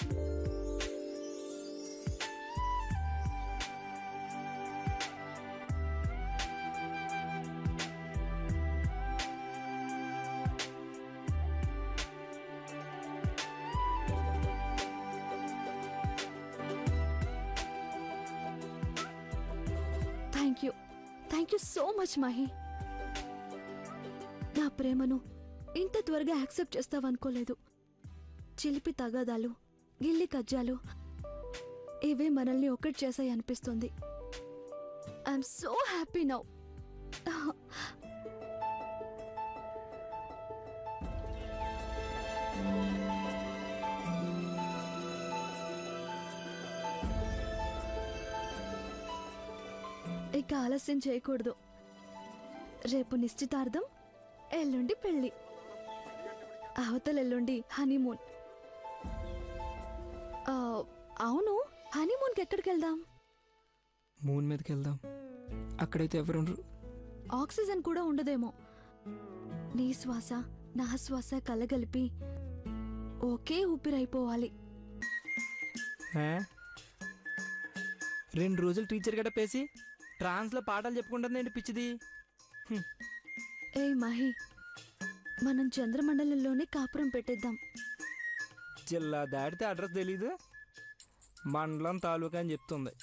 Thank you thank you so much Mahi నా ప్రేమను ఇంత త్వరగా యాక్సెప్ట్ చేస్తావనుకోలేదు చిలిపి తగాదాలు గిల్లి కజ్జాలు ఇవే మనల్ని ఒక్కటి చేసాయి అనిపిస్తుంది ఐఎమ్ సో హ్యాపీ నౌ ఇక ఆలస్యం చేయకూడదు రేపు నిశ్చితార్థం ఎల్లుండి పెళ్ళి అవతల ఎల్లుండి హనీమూన్ ఆ, అవును హనీమూన్కి ఎక్కడికి వెళ్దాం మూన్ మీదకి వెళ్దాం అక్కడైతే ఎవరు ఆక్సిజన్ కూడా ఉండదేమో నీ శ్వాస నా శ్వాస కలగలిపి ఒకే ఊపిరైపోవాలి రెండు రోజులు టీచర్ గడ పేసి ట్రాన్స్లో పాఠాలు చెప్పుకుంటుందేంటి పిచ్చిది ఏ మహి మనం చంద్రమండలంలోనే కాపురం పెట్టేద్దాం జిల్లా దాటితే అడ్రస్ తెలీదు మండలం తాలూకా అని చెప్తుంది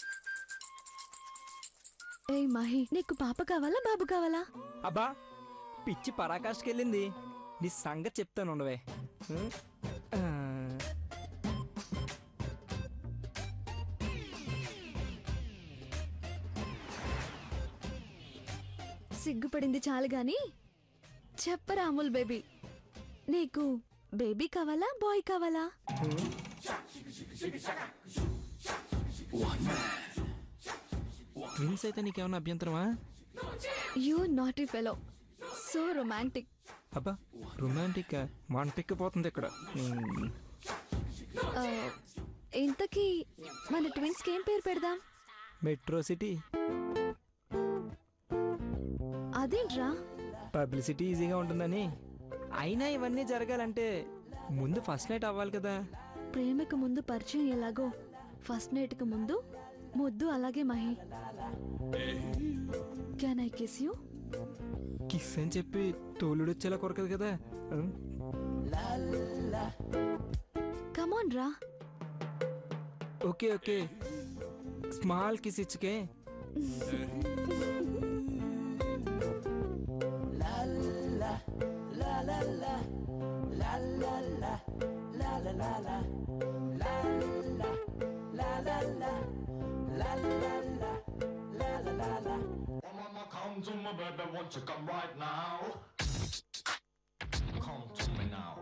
ఏ మహి నీకు పాప కావాలా బాబు కావాలా అబ్బా పిచ్చి పరాకాష్కి వెళ్ళింది నీ సంగతి చెప్తాను ఉండవే హ్మ్? ఆ, సిగ్గుపడింది చాలు గాని చెప్పరా అమూల్ బేబీ నీకు బేబీ కావాలా బాయ్ కావాలా ట్విన్స్ అయితే నీకేమన్నా అభ్యంతరమా you naughty fellow so romantic అబ్బా రొమాంటిక్ మంటెక్కిపోతుంది ఇక్కడ హ్మ్. ఇంతకీ మన ట్విన్స్కి ఏం పేరు పెడదాం మెట్రో సిటీ అదేంట్రా పబ్లిసిటీ ఈజీగా ఉంటుందని అయినా ఇవన్నీ జరగాలంటే ముందు ఫస్ట్ నైట్ అవ్వాలి కదా ప్రేమకు ముందు పరిచయం ఎలాగో ఫస్ట్ నైట్కి ముందు ముద్దు అలాగే Mahi can I kiss you kiss అని చెప్పి తోలుడు వచ్చేలా కొరకదు కదా హ్మ్? కమాన్ రా ఓకే ఓకే స్మాల్ కిస్ ఇచ్చుకే Oh, mama, come to me, baby, won't you come right now? Come to me now.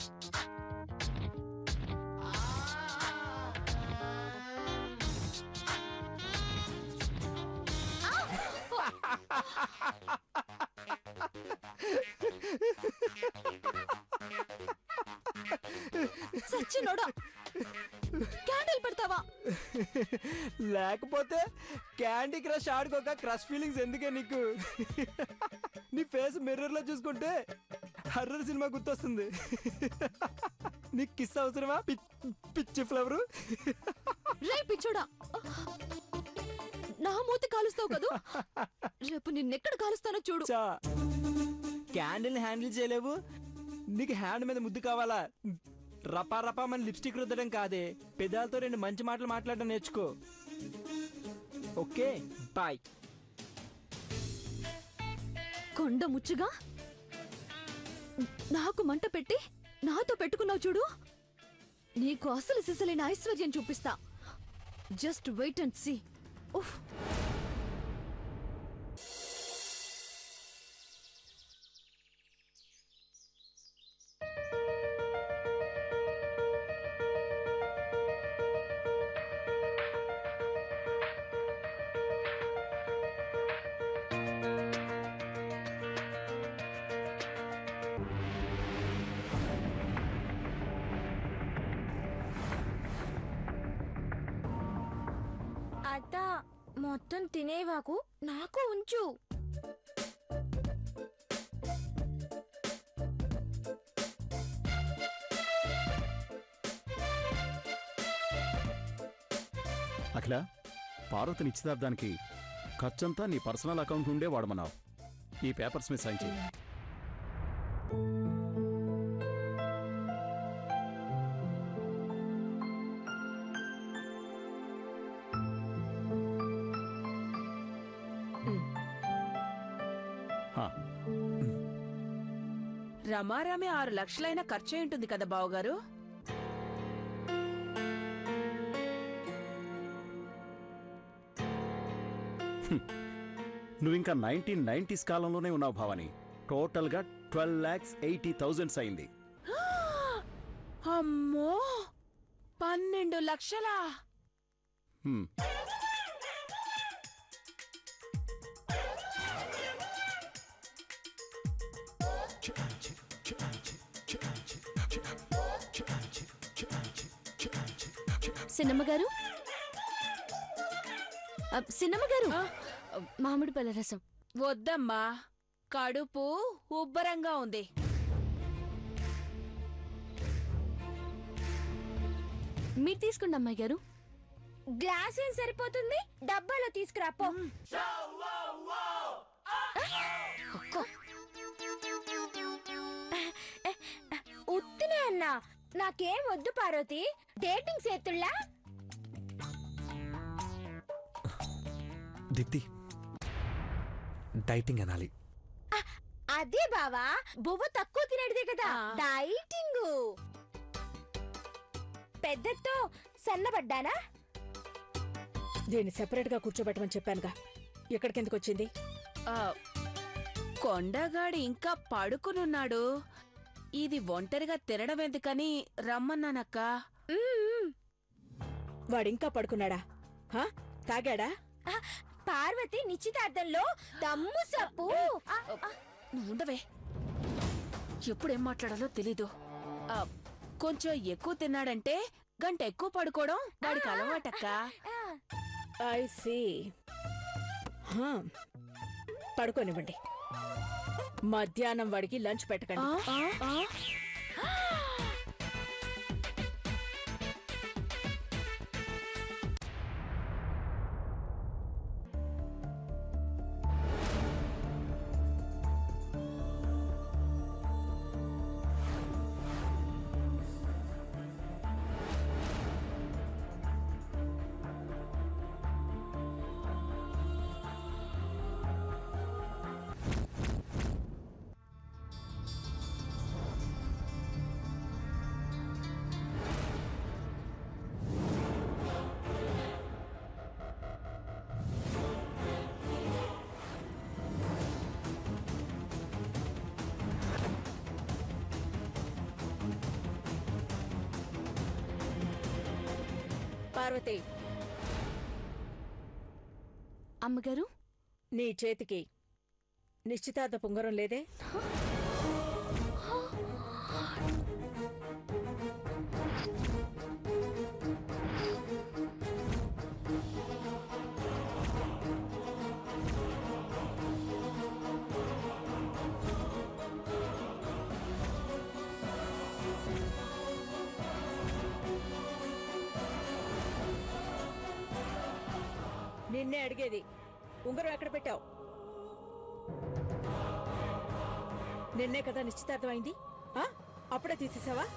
సచ్చినోడా క్యాండిల్ పెడతావా లేకపోతే క్యాండీ క్రష్ ఆడుకోక క్రష్ ఫీలింగ్స్ ఎందుకే నీకు నీ ఫేస్ మిర్రర్ లో చూసుకుంటే హర్రర్ సినిమా గుర్తొస్తుంది నీకు కిస్ అవసరమా పిచ్- పిచ్చి ఫ్లవరు రే పిచ్చోడా నా మూతి కాలుస్తావు కదూ రేపు నిన్నెక్కడ కాలుస్తానో చూడు చా క్యాండిల్ని హ్యాండిల్ చేయలేవు నీకు హ్యాండ్ మీద ముద్దు కావాలా రపా రపా మన లిప్స్టిక్ రుద్దడం కాదే పెదాలతో రెండు మంచి మాటలు మాట్లాడడం నేర్చుకో ఓకే బాయ్ కొండ ముచ్చుగా నాకు మంట పెట్టి నాతో పెట్టుకున్నావు చూడు నీకు అసలు సిసలైన ఐశ్వర్యం చూపిస్తా జస్ట్ వెయిట్ అండ్ సీ ఉఫ్ అత్త మొత్తం తినేవాకు నాకు ఉంచు అఖిల పార్వతి నిశ్చితార్థానికి ఖర్చంతా నీ పర్సనల్ అకౌంట్ నుండే వాడమన్నావు ఈ పేపర్స్ మీద సైన్ చేయి హా, రమారామే ఆరు లక్షలైన ఖర్చు ఉంటుంది కదా బావగారు నువ్వు ఇంకా నైన్టీన్ నైన్టీస్ కాలంలోనే ఉన్నావు భావని టోటల్గా ట్వెల్వ్ ల్యాక్స్ ఎయిటీ థౌజండ్స్ అయింది అమ్మో పన్నెండు లక్షలా హ్మ్. సినిమా గారు అ, సినిమా గారు మామిడి పళ్ళ రసం వద్దమ్మా కడుపు ఉబ్బరంగా ఉంది మీరు తీసుకోండి అమ్మాయి గారు గ్లాస్ ఏం సరిపోతుంది డబ్బాలో తీసుకురాపో ఉత్తినే అన్నా నాకేం వద్దు పార్వతి డేటింగ్ చేతుల్లా దిప్తి డైటింగ్ అనాలి అదే బావా బువ్వ తక్కువ తినడిదే కదా ఆ. డైటింగ్ పెద్దతో సన్నబడ్డానా దీన్ని సెపరేట్ గా కూర్చోబెట్టమని చెప్పానుగా ఇక్కడికి ఎందుకు వచ్చింది ఆ, కొండగాడి ఇంకా పడుకునున్నాడు ఇది ఒంటరిగా తినడం ఎందుకని రమ్మన్నానక్క వాడింకా పడుకున్నాడా హా? తాగాడా ఆ, పార్వతి నిశ్చితార్థంలో దమ్ము సప్పు ఆ, ఆ, నువ్వు ఉండవే ఎప్పుడేం మాట్లాడాలో తెలీదు ఆ, కొంచెం ఎక్కువ తిన్నాడంటే గంట ఎక్కువ పడుకోవడం వాడికి అలవాటక్క ఆ. ఐ సీ పడుకోనివ్వండి మధ్యాహ్నం వాడికి లంచ్ ఆ, పెట్టకండి ఆ, ఆ. పార్వతి అమ్మగారు నీ చేతికి నిశ్చితార్థ పుంగరం లేదే నిన్నే అడిగేది ఉంగరం ఎక్కడ పెట్టావు నిన్నే కదా నిశ్చితార్థం అయింది ఆ? అప్పుడే తీసేసావా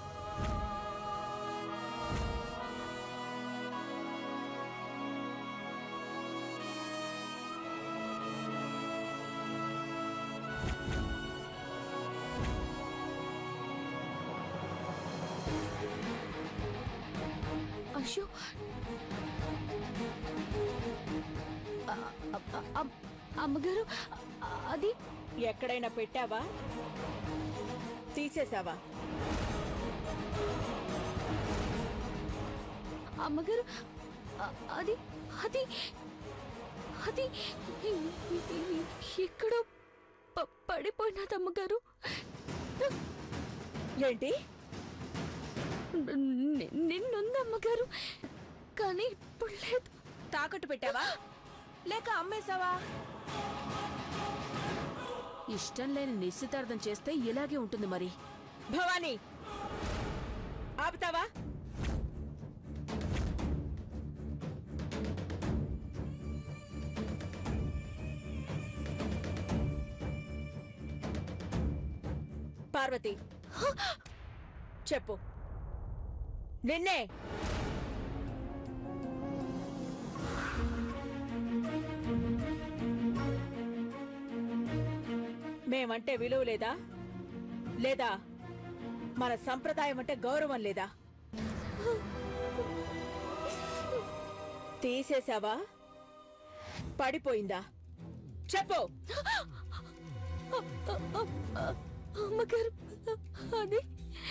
అయ్యో అ- అ- అ- అమ్మగారు అ- అది ఎక్కడైనా పెట్టావా తీసేసావా అమ్మగారు అ- అది అది అది ఎక్కడో ప- పడిపోయినది అమ్మగారు ఏంటి ని- నిన్నుంది అమ్మగారు కానీ ఇప్పుడు లేదు తాకట్టు పెట్టావా లేక అమ్మేశావా ఇష్టం లేని నిశ్చితార్థం చేస్తే ఇలాగే ఉంటుంది మరి భవానీ ఆపుతావా పార్వతి చెప్పు నిన్నే మేమంటే విలువ లేదా లేదా మన సంప్రదాయం అంటే గౌరవం లేదా తీసేశావా పడిపోయిందా చెప్పు అమ్మగారు అది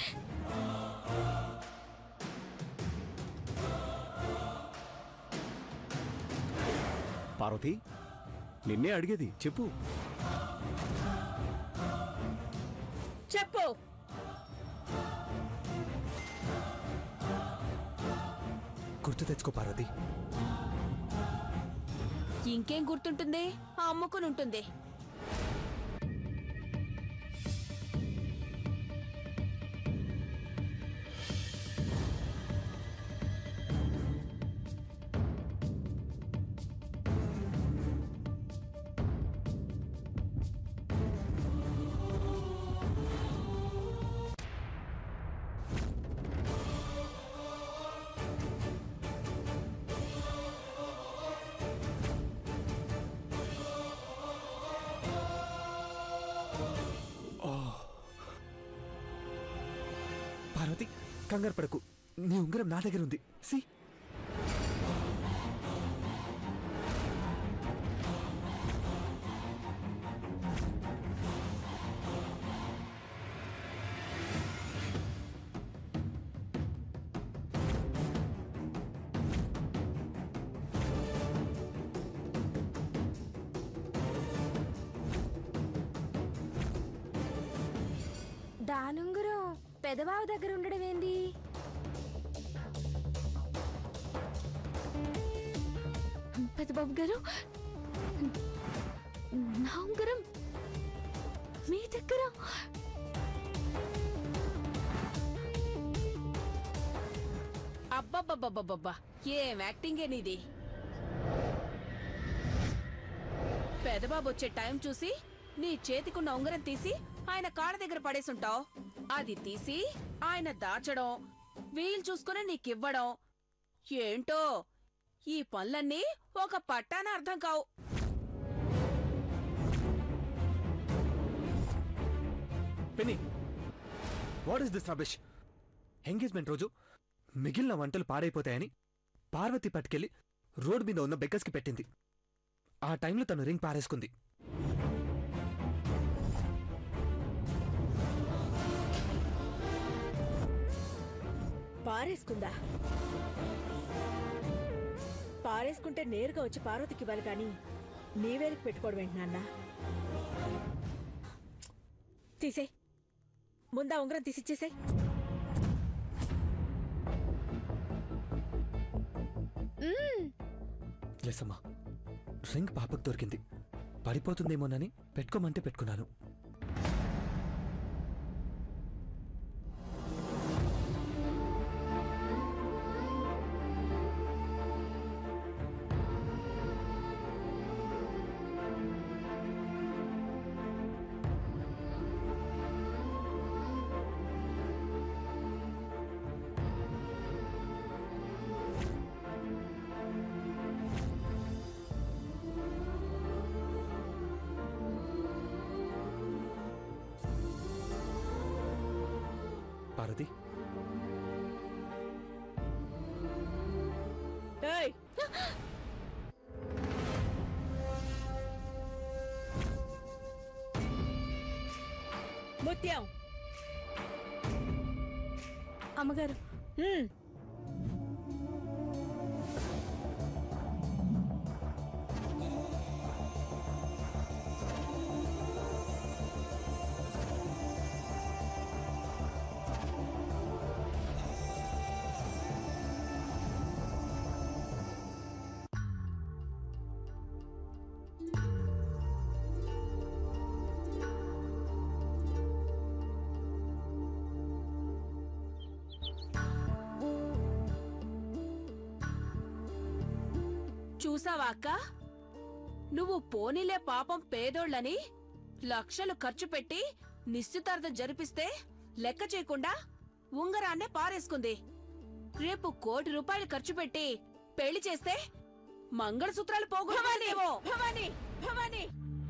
పార్వతి నిన్నే అడిగేది చెప్పు చెప్పు గుర్తు తెచ్చుకో పార్వతి ఇంకేం గుర్తుంటుంది ఆ అమ్ముకుని ఉంటుంది పార్వతి కంగారు పడకు నీ ఉంగరం నా దగ్గర ఉంది సి దానుంగురం పెదబావ దగ్గర ఉండడం ఏంది పెద్దబాబు గారు నా ఉంగరం మీ దగ్గర అబ్బబ్బబ్బబ్బబ్బా ఏం యాక్టింగే నీది పెదబాబు వచ్చే టైం చూసి నీ చేతికున్న ఉంగరం తీసి ఆయన కాళ్ళ దగ్గర పడేసుంటావు అది తీసి ఆయన దాచడం వీలు చూసుకుని నీకివ్వడం ఏంటో ఈ పనులన్నీ ఒక పట్టాన అర్థం కావు పెని what is this rubbish engagement రోజు మిగిలిన వంటలు పాడైపోతాయని పార్వతి పట్టుకెళ్ళి రోడ్ మీద ఉన్న బెక్కస్కి పెట్టింది ఆ టైంలో తను రింగ్ పారేసుకుంది పారేసుకుందా పారేసుకుంటే నేరుగా వచ్చి పార్వతికి ఇవ్వాలి కానీ నీవేలికి పెట్టుకోవడం ఏంటి నాన్న తీసే ముందా ఉంగరం తీసిచ్చేసే ఎస్ అమ్మా రింగ్ పాపకు దొరికింది పడిపోతుందేమోనని పెట్టుకోమంటే పెట్టుకున్నాను పార్వతి ఏయ్! ముత్యం అమ్మగారు హ్మ్. చూసావా అక్క నువ్వు పోనీలే పాపం పేదోళ్ళని లక్షలు ఖర్చు పెట్టి నిశ్చితార్థం జరిపిస్తే లెక్క చేయకుండా ఉంగరాన్నే పారేసుకుంది రేపు కోటి రూపాయలు ఖర్చు పెట్టి పెళ్లి చేస్తే మంగళసూత్రాలు పోగొట్టుకోలేమో భవానీ భవానీ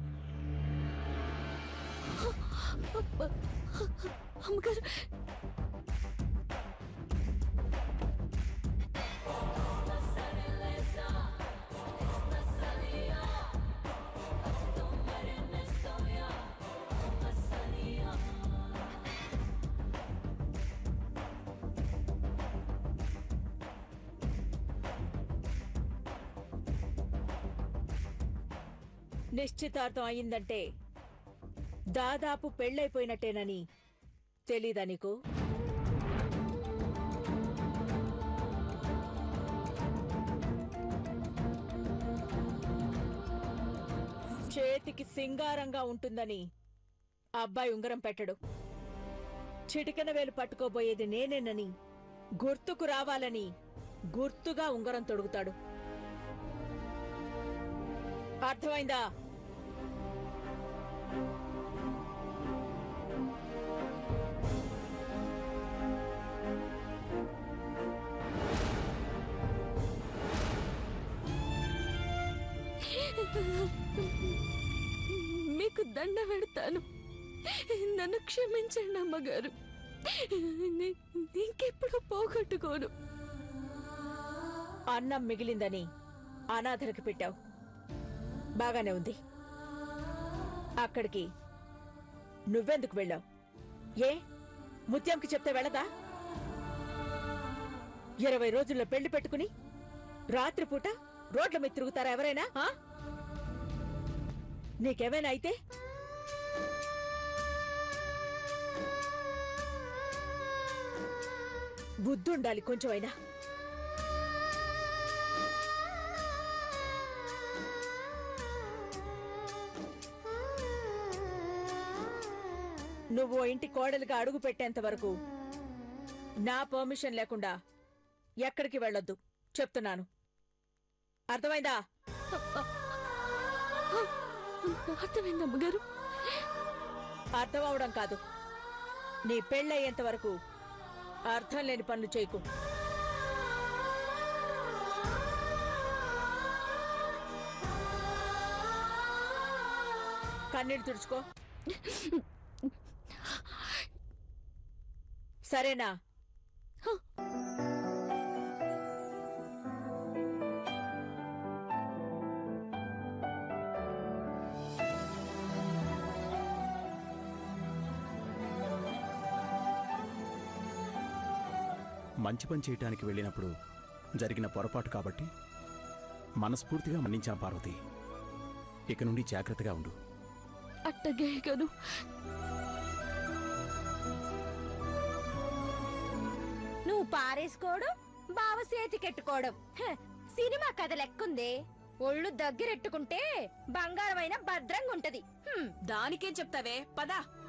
అమ్మగారు నిశ్చితార్థం అయిందంటే దాదాపు పెళ్ళైపోయినట్టేనని తెలీదా నీకు చేతికి సింగారంగా ఉంటుందని అబ్బాయి ఉంగరం పెట్టడు చిటికెన వేలు పట్టుకోబోయేది నేనేనని గుర్తుకు రావాలని గుర్తుగా ఉంగరం తొడుగుతాడు అర్థమైందా మీకు దండ పెడతాను నన్ను క్షమించండి అమ్మగారు నీ- నీకెప్పుడు పోగొట్టుకోను అన్నం మిగిలిందని అనాథలకు పెట్టావు బాగానే ఉంది అక్కడికి నువ్వెందుకు వెళ్ళావు ఏ ముత్యంకి చెప్తే వెళ్ళదా ఇరవై రోజుల్లో పెళ్లి పెట్టుకుని రాత్రిపూట రోడ్ల మీద తిరుగుతారా ఎవరైనా ఆ? నీకేమైనా అయితే బుద్ధుండాలి కొంచెమైనా నువ్వు ఓ ఇంటి కోడలుగా అడుగు పెట్టేంత వరకు నా పర్మిషన్ లేకుండా ఎక్కడికి వెళ్ళొద్దు చెప్తున్నాను అర్థమైందా అర్థమైంది అమ్మగారు అర్థం అవడం కాదు నీ పెళ్ళయ్యేంత వరకు అర్థం లేని పనులు చేయకు కన్నీళ్ళు తుడుచుకో సరేనా మంచి పని చేయటానికి వెళ్ళినప్పుడు జరిగిన పొరపాటు కాబట్టి మనస్ఫూర్తిగా మన్నించాను పార్వతి ఇక నుండి జాగ్రత్తగా ఉండు అట్టగే గాను నువ్వు పారేసుకోవడం బావ చేతికెట్టుకోవడం హ, సినిమా కథ లెక్కుందే ఒళ్ళు దగ్గరెట్టుకుంటే బంగారమైన భద్రంగా ఉంటది హ్మ్. దానికేం చెప్తావే పదా